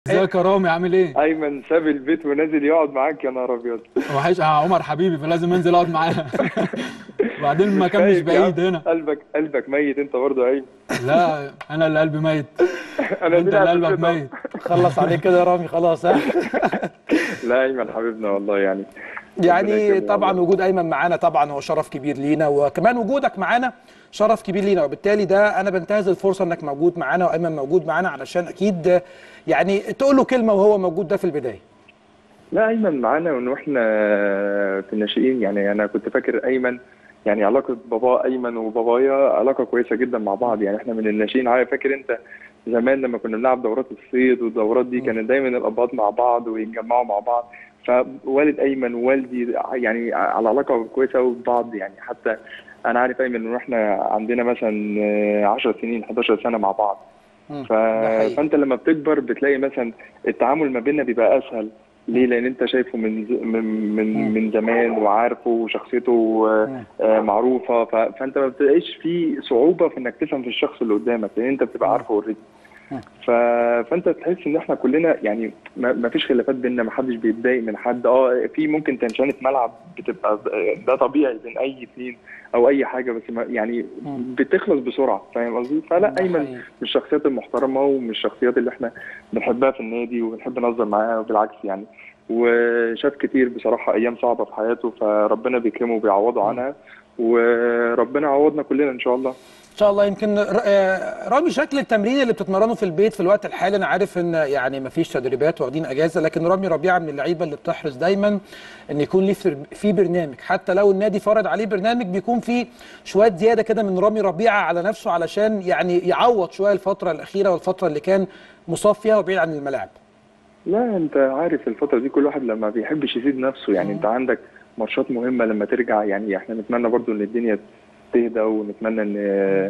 ازيك يا رامي عامل ايه؟ ايمن ساب البيت ونازل يقعد معاك يا نهار ابيض وحش آه، عمر حبيبي فلازم انزل اقعد معاه وبعدين المكان مش خايف يا بعيد عم. هنا قلبك قلبك ميت انت برضه يا ايمن لا انا اللي قلبي ميت انا انت مين اللي عارف قلبك كده؟ ميت خلص عليك كده يا رامي خلاص ها لا ايمن حبيبنا والله يعني ربنا يعني يكرمه طبعا والله. وجود ايمن معانا طبعا هو شرف كبير لينا وكمان وجودك معانا شرف كبير لينا وبالتالي ده انا بنتهز الفرصه انك موجود معانا وايمن موجود معانا علشان اكيد يعني تقول له كلمه وهو موجود ده في البدايه لا ايمن معانا وان احنا في الناشئين يعني انا كنت فاكر ايمن يعني علاقه بابا ايمن وبابايا علاقه كويسه جدا مع بعض يعني احنا من الناشئين عارف فاكر انت زمان لما كنا بنلعب دورات الصيد والدورات دي كانت دايما الابهات مع بعض ويتجمعوا مع بعض فوالد ايمن ووالدي يعني على علاقه كويسه قوي ببعض يعني حتى انا عارف ايمن ان احنا عندنا مثلا 10 سنين 11 سنه مع بعض مم. ف... ده حقيقي. فانت لما بتكبر بتلاقي مثلا التعامل ما بيننا بيبقى اسهل ليه؟ لان انت شايفه من ز- من من, مم. من زمان وعارفه وشخصيته آه، مم. آه، معروفه ف... فانت ما بتلاقيش في صعوبه في انك تفهم في الشخص اللي قدامك لان انت بتبقى عارفه اوريدي مم. ف... فانت تحس ان احنا كلنا يعني ما ما فيش خلافات بيننا ما حدش بيتضايق من حد اه في ممكن تنشنة ملعب بتبقى ده طبيعي بين اي اثنين او اي حاجه بس ما يعني مم. بتخلص بسرعه فاهم قصدي؟ فلا ده ايمن حقيقي. من الشخصيات المحترمه ومن الشخصيات اللي احنا بنحبها في النادي وبنحب نهزر معاها وبالعكس يعني وشاف كتير بصراحه ايام صعبه في حياته فربنا بيكرمه وبيعوضه عنها وربنا يعوضنا كلنا ان شاء الله ان شاء الله يمكن ر- آه، رامي شكل التمرين اللي بتتمرنه في البيت في الوقت الحالي انا عارف ان يعني ما فيش تدريبات واخدين اجازه لكن رامي ربيعه من اللعيبه اللي بتحرص دايما ان يكون ليه في- في برنامج حتى لو النادي فرض عليه برنامج بيكون فيه شويه زياده كده من رامي ربيعه على نفسه علشان يعني يعوض شويه الفتره الاخيره والفتره اللي كان مصاب فيها وبعيد عن الملاعب لا انت عارف الفتره دي كل واحد لما بيحبش يزيد نفسه يعني انت عندك ماتشات مهمه لما ترجع يعني احنا نتمنى برضو ان الدنيا تهدى ونتمنى ان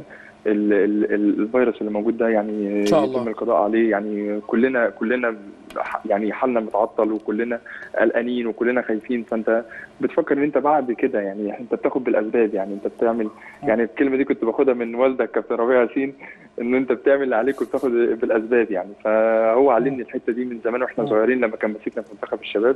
ال ال ال الفيروس اللي موجود ده يعني شاء الله. يتم القضاء عليه يعني كلنا كلنا ح- يعني حالنا متعطل وكلنا قلقانين وكلنا خايفين فانت بتفكر ان انت بعد كده يعني انت بتاخد بالاسباب يعني انت بتعمل يعني الكلمه دي كنت باخدها من والدك كابتن ربيع ياسين ان انت بتعمل اللي عليك وبتاخد بالاسباب يعني فهو علمني الحته دي من زمان واحنا صغيرين لما كان ماسكنا في منتخب الشباب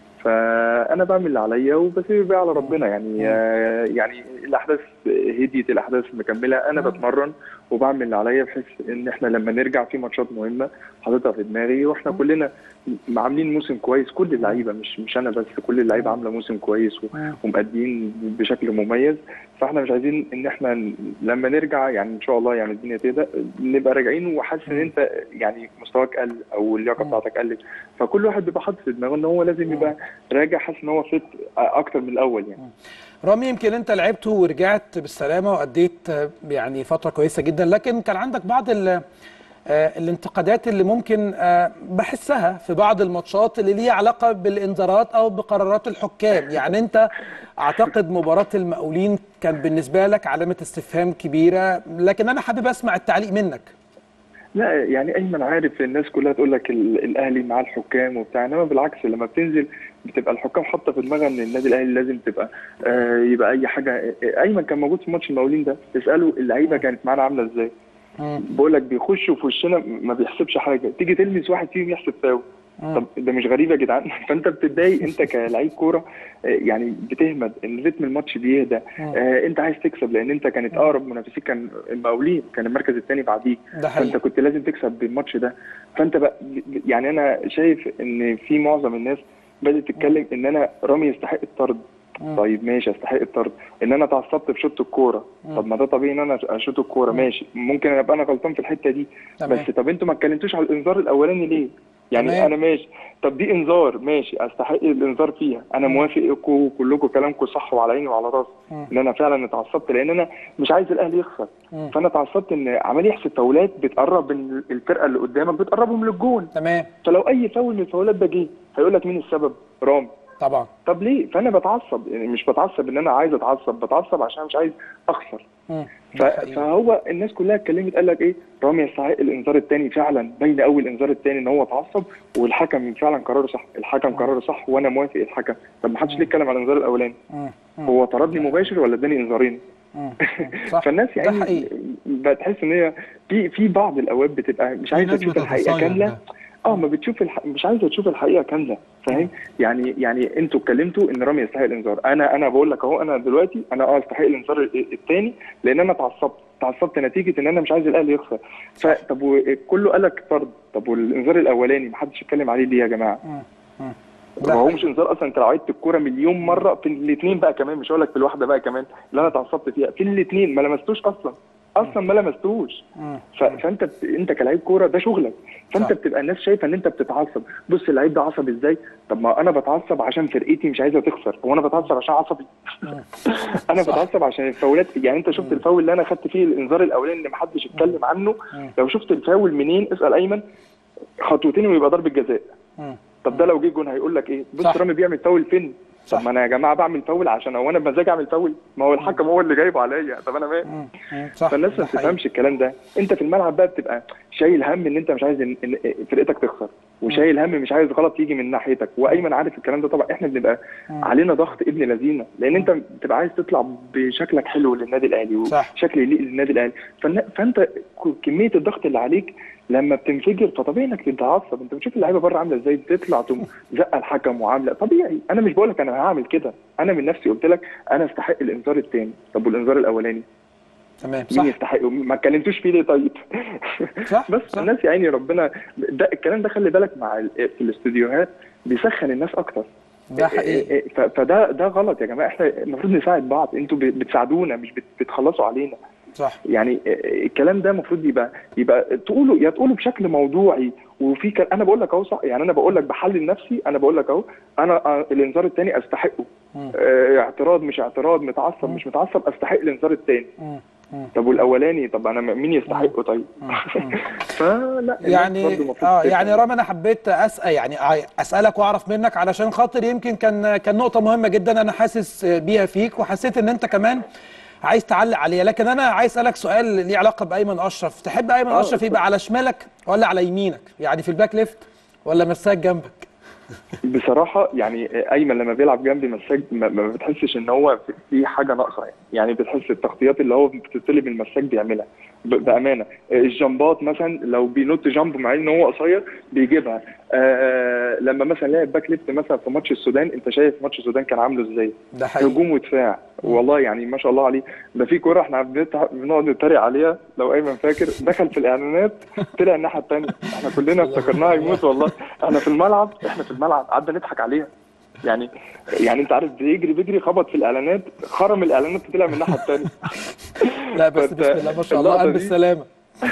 فانا بعمل اللي عليا وبسيب بقى على ربنا يعني آه، يعني الاحداث هديت الاحداث مكمله انا بتمرن وبعمل اللي عليا بحيث ان احنا لما نرجع في ماتشات مهمه حاططها في دماغي واحنا كلنا م- عاملين موسم كويس كل اللعيبه مش مش انا بس كل اللعيبه عامله موسم كويس و- ومأدين بشكل مميز فاحنا مش عايزين ان احنا ن- لما نرجع يعني ان شاء الله يعني الدنيا تهدى نبقى راجعين وحاسس ان انت يعني مستواك قل او اللياقه بتاعتك قلت فكل واحد بيبقى حاطط في دماغه ان هو لازم يبقى راجع حاسس ان هو فت اكتر من الاول يعني رامي يمكن انت لعبت ورجعت بالسلامه واديت آه، يعني فتره كويسه جدا لكن كان عندك بعض ال- آه، الانتقادات اللي ممكن آه، بحسها في بعض الماتشات اللي ليها علاقه بالانذارات او بقرارات الحكام يعني انت اعتقد مباراه المقاولين كان بالنسبه لك علامه استفهام كبيره لكن انا حابب اسمع التعليق منك لا يعني ايمن عارف الناس كلها تقول لك ال- الاهلي مع الحكام وبتاع انما بالعكس لما بتنزل بتبقى الحكام حاطه في دماغها ان النادي الاهلي لازم تبقى آه يبقى اي حاجه ايمن كان موجود في ماتش المقاولين ده اساله اللعيبه كانت معانا عامله ازاي بقول لك بيخشوا في وشنا ما بيحسبش حاجه تيجي تلمس واحد فيهم يحسب فاول طب ده مش غريب يا جدعان فانت بتتضايق انت كلاعب كوره آه، يعني بتهمد ان رتم الماتش بيهدى آه انت عايز تكسب لان انت كانت اقرب منافسيك كان المقاولين كان المركز الثاني بعديك ده حقيقي. فانت كنت لازم تكسب بالماتش ده فانت بقى يعني انا شايف ان في معظم الناس بدات تتكلم ان انا رامي يستحق الطرد طيب ماشي استحق الطرد ان انا اتعصبت في شوط الكوره طب ما ده طبيعي ان انا اشوط الكوره ماشي ممكن ابقى انا غلطان في الحته دي تمام. بس طب انتوا ما اتكلمتوش على الانذار الاولاني ليه يعني تمام. انا ماشي طب دي انذار ماشي استحق الانذار فيها انا موافقكم كلكم كلامكم صح وعلى عيني وعلى راسي ان انا فعلا اتعصبت لان انا مش عايز الاهلي يخسر فانا اتعصبت ان عمال يحسب فاولات بتقرب من الفرقه اللي قدامك بتقربهم للجون تمام فلو اي فاول من الفاولات ده جه هيقول لك مين السبب رامي طبعا طب ليه فانا بتعصب يعني مش بتعصب ان انا عايز اتعصب بتعصب عشان مش عايز اخسر مم. ف... ده حقيقي. فهو الناس كلها اتكلمت قال لك ايه رامي يستحق الانذار الثاني فعلا باين قوي الانذار الثاني ان هو اتعصب والحكم فعلا قراره صح الحكم قراره صح وانا موافق الحكم طب ما حدش ليه اتكلم على الانذار الاولاني مم. مم. هو طردني مباشر ولا اداني انذارين مم. صح فالناس ده يعني حقيقي بتحس ان هي في في بعض الاوقات بتبقى مش عايزه ناس تشوف الحقيقه بتتصيد كامله ده. اه ما بتشوف الح... مش عايزه تشوف الحقيقه كامله فاهم يعني يعني انتوا اتكلمتوا ان رامي يستحق الانذار انا انا بقول لك اهو انا دلوقتي انا اه استحق الانذار الثاني لان انا اتعصبت اتعصبت نتيجه ان انا مش عايز الاهلي يخسر فطب و- كله قال لك طرد طب والانذار الاولاني ما حدش اتكلم عليه ليه يا جماعه مم. مم. ده ما هو حقيقي. مش انذار اصلا انت لو عدت الكوره مليون مره في الاثنين بقى كمان مش هقول لك في الواحده بقى كمان اللي انا اتعصبت فيها في الاثنين ما لمستوش اصلا اصلا ما لمستوش مم. ف... فانت بت... انت كلاعب كوره ده شغلك فانت صح. بتبقى الناس شايفه ان انت بتتعصب بص اللعيب ده عصبي ازاي طب ما انا بتعصب عشان فرقتي مش عايزه تخسر هو انا بتعصب عشان عصبي انا صح. بتعصب عشان الفاولات يعني انت شفت الفاول اللي انا خدت فيه الانذار الاولاني اللي محدش اتكلم عنه مم. لو شفت الفاول منين اسال ايمن خطوتين ويبقى ضربه جزاء مم. طب ده لو جه جون هيقول لك ايه بص صح. رامي بيعمل فاول فين صح. طب ما انا يا جماعه بعمل فاول عشان هو انا بمزاج اعمل فاول ما هو الحكم هو اللي جايبه عليا طب انا مالي مم. مم. صح فالناس ده ما حقيقي. بتفهمش الكلام ده انت في الملعب بقى بتبقى شايل هم ان انت مش عايز ان إن فرقتك تخسر وشايل هم مش عايز غلط يجي من ناحيتك وايمن عارف الكلام ده طبعا احنا بنبقى مم. علينا ضغط ابن لذينه لان انت بتبقى عايز تطلع بشكلك حلو للنادي الاهلي صح. وشكل يليق للنادي الاهلي فالن- فانت ك- كميه الضغط اللي عليك لما بتنفجر فطبيعي انك تتعصب انت بتشوف اللعيبه بره عامله ازاي بتطلع تقوم زقه الحكم وعامله طبيعي انا مش بقول لك انا هعمل كده انا من نفسي قلت لك انا استحق الانذار الثاني طب والانذار الاولاني تمام مين صح يستحقه ما اتكلمتوش فيه ليه طيب صح بس صح. الناس يا عيني ربنا ده الكلام ده خلي بالك مع ال- في الاستوديوهات بيسخن الناس اكتر ده حقيقي ف- فده ده غلط يا جماعه احنا المفروض نساعد بعض انتوا ب- بتساعدونا مش بت- بتخلصوا علينا صح يعني الكلام ده المفروض يبقى يبقى تقولوا يا تقولوا بشكل موضوعي وفي كل... انا بقول لك اهو صح يعني انا بقول لك بحلل نفسي انا بقول لك اهو انا آه، الانذار الثاني استحقه مم. آه، اعتراض مش اعتراض متعصب مش متعصب استحق الانذار الثاني مم. مم. طب والاولاني طب انا م- مين يستحقه طيب مم. فلا الناس يعني برضو المفروض اه تفهم. يعني رامي انا حبيت اسال يعني اسالك واعرف منك علشان خاطر يمكن كان كان نقطه مهمه جدا انا حاسس بيها فيك وحسيت ان انت كمان عايز تعلق عليها لكن انا عايز اسالك سؤال ليه علاقه بايمن اشرف تحب ايمن آه، اشرف يبقى على شمالك ولا على يمينك يعني في الباك ليفت ولا مساك جنبك بصراحه يعني ايمن لما بيلعب جنبي مساك ما ما بتحسش ان هو في- في حاجه ناقصه يعني يعني بتحس التغطيات اللي هو بتطلب من المساك بيعملها ب- بامانه الجامبات مثلا لو بينط جامب مع ان هو قصير بيجيبها آه لما مثلا لعب باك ليفت مثلا في ماتش السودان انت شايف ماتش السودان كان عامله ازاي ده حقيقي هجوم ودفاع والله يعني ما شاء الله عليه ده في كوره احنا بنتع- بنقعد نتريق عليها لو ايمن فاكر دخل في الاعلانات طلع الناحيه الثانيه احنا كلنا افتكرناها يموت والله احنا في الملعب احنا في الملعب قعدنا نضحك عليها يعني يعني انت عارف بيجري بيجري خبط في الاعلانات خرم الاعلانات طلع من الناحيه الثانيه لا بس فأنت- بسم الله ما شاء الله اللقطة قلب دي- السلامه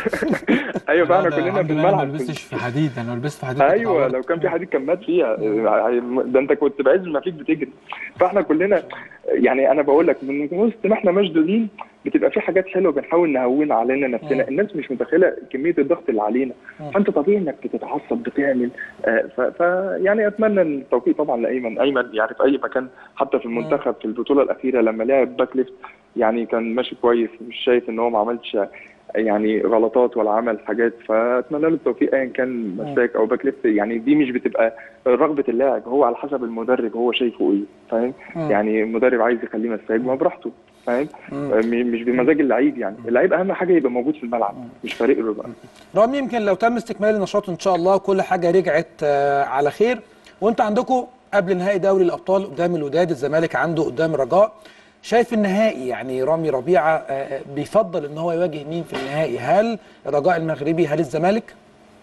ايوه بقى احنا لا، كلنا الحمد في لله أنا ما الملعب لبستش في حديد انا لو لبست في حديد كنت ايوه اتعورت. لو كان في حديد كان مات فيها ده انت كنت بعز ما فيك بتجري فاحنا كلنا يعني انا بقول لك من وسط ما احنا مشدودين بتبقى في حاجات حلوه بنحاول نهون علينا نفسنا الناس مش متخيله كميه الضغط اللي علينا فانت طبيعي انك بتتعصب بتعمل آه، ف, ف يعني اتمنى التوفيق طبعا لايمن ايمن يعني في اي مكان حتى في المنتخب في البطوله الاخيره لما لعب باك ليفت يعني كان ماشي كويس مش شايف ان هو ما عملش يعني غلطات ولا عمل حاجات فاتمنى له التوفيق ايا كان مساك او باك ليفت يعني دي مش بتبقى رغبه اللاعب هو على حسب المدرب هو شايفه ايه فاهم مم. يعني المدرب عايز يخليه مساك ما براحته فاهم مم. آه، م- مش بمزاج اللعيب يعني اللعيب اهم حاجه يبقى موجود في الملعب مش فارق له بقى رامي يمكن لو تم استكمال النشاط ان شاء الله وكل حاجه رجعت آه، على خير وانت عندكم قبل نهائي دوري الابطال قدام الوداد الزمالك عنده قدام الرجاء شايف النهائي يعني رامي ربيعه آه، بيفضل ان هو يواجه مين في النهائي هل الرجاء المغربي هل الزمالك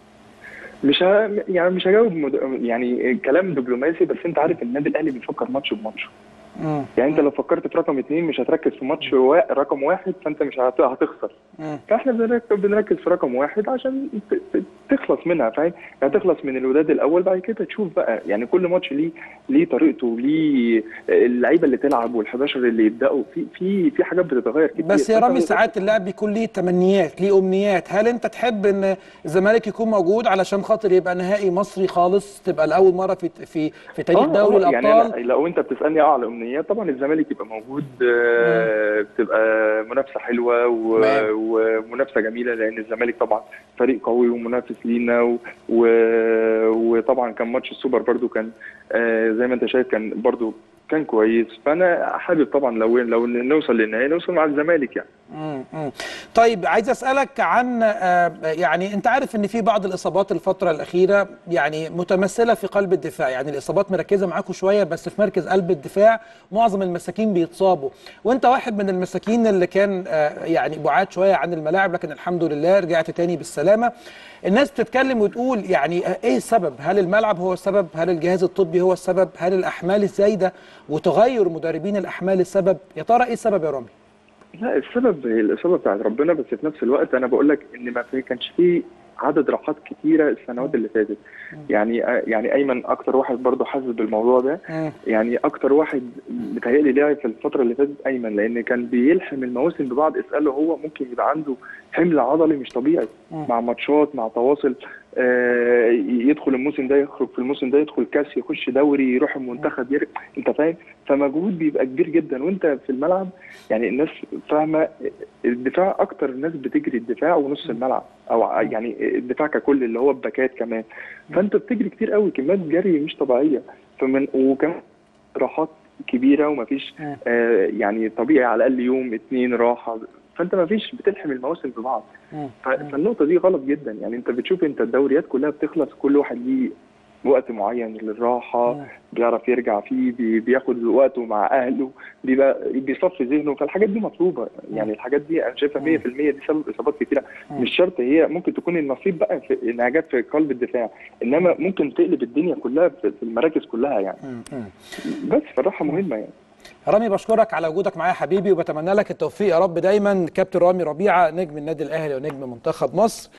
مش ه... يعني مش هجاوب مد... يعني كلام دبلوماسي بس انت عارف النادي الاهلي بيفكر ماتش بماتش مم. يعني انت لو فكرت في رقم اثنين مش هتركز في ماتش وا... رقم واحد فانت مش هت... هتخسر مم. فاحنا بنركز بنركز في رقم واحد عشان ت... ت... تخلص منها فاهم يعني تخلص من الوداد الاول بعد كده تشوف بقى يعني كل ماتش ليه ليه طريقته ليه اللعيبه اللي تلعب وال11 اللي يبداوا في في في حاجات بتتغير كتير بس يا فأنت رامي لو- ساعات اللاعب بيكون ليه تمنيات ليه امنيات هل انت تحب ان الزمالك يكون موجود علشان خاطر يبقى نهائي مصري خالص تبقى لاول مره في في في تاريخ آه، دوري آه، يعني الابطال أنا لو انت بتسالني اه على امنيات طبعا الزمالك يبقى موجود آه، بتبقى منافسه حلوه و- تمام. ومنافسه جميله لان الزمالك طبعا فريق قوي ومنافس لينا و... و... وطبعا كان ماتش السوبر برضو كان آه، زي ما انت شايف كان برضو كان كويس فانا حابب طبعا لو لو نوصل للنهائي نوصل مع الزمالك يعني مم. مم. طيب عايز اسالك عن آه، يعني انت عارف ان في بعض الاصابات الفتره الاخيره يعني متمثله في قلب الدفاع يعني الاصابات مركزه معاكم شويه بس في مركز قلب الدفاع معظم المساكين بيتصابوا وانت واحد من المساكين اللي كان آه، يعني بعاد شويه عن الملاعب لكن الحمد لله رجعت تاني بالسلامه الناس بتتكلم وتقول يعني آه، ايه السبب هل الملعب هو السبب هل الجهاز الطبي هو السبب هل الاحمال الزايده وتغير مدربين الاحمال السبب يا ترى ايه السبب يا رامي لا السبب هي الاصابه بتاعت ربنا بس في نفس الوقت انا بقول لك ان ما في كانش فيه عدد راحات كتيره السنوات اللي فاتت يعني يعني ايمن اكتر واحد برضه حاسس بالموضوع ده مم. يعني اكتر واحد متهيألي لعب في الفتره اللي فاتت ايمن لان كان بيلحم المواسم ببعض اساله هو ممكن يبقى عنده حمل عضلي مش طبيعي مم. مع ماتشات مع تواصل آه يدخل الموسم ده يخرج في الموسم ده يدخل كاس يخش دوري يروح المنتخب يرجع انت فاهم فمجهود بيبقى كبير جدا وانت في الملعب يعني الناس فاهمه الدفاع اكتر الناس بتجري الدفاع ونص الملعب او يعني الدفاع ككل اللي هو الباكات كمان فانت بتجري كتير قوي كميات جري مش طبيعيه فمن وكمان راحات كبيره ومفيش مم. آه يعني طبيعي على الاقل يوم اتنين راحه فانت مفيش بتلحم المواسم ببعض مم. ف- فالنقطه دي غلط جدا يعني انت بتشوف انت الدوريات كلها بتخلص كل واحد ليه وقت معين للراحه مم. بيعرف يرجع فيه بي- بياخد وقته مع اهله بيبقى بيصفي ذهنه فالحاجات دي مطلوبه يعني الحاجات دي انا شايفها 100% دي سبب اصابات كتيره مم. مش شرط هي ممكن تكون النصيب بقى في انها جت في قلب الدفاع انما ممكن تقلب الدنيا كلها في في المراكز كلها يعني مم. مم. بس فالراحه مهمه يعني رامي بشكرك على وجودك معايا يا حبيبي وبتمنى لك التوفيق يا رب دايما كابتن رامي ربيعه نجم النادي الاهلي ونجم منتخب مصر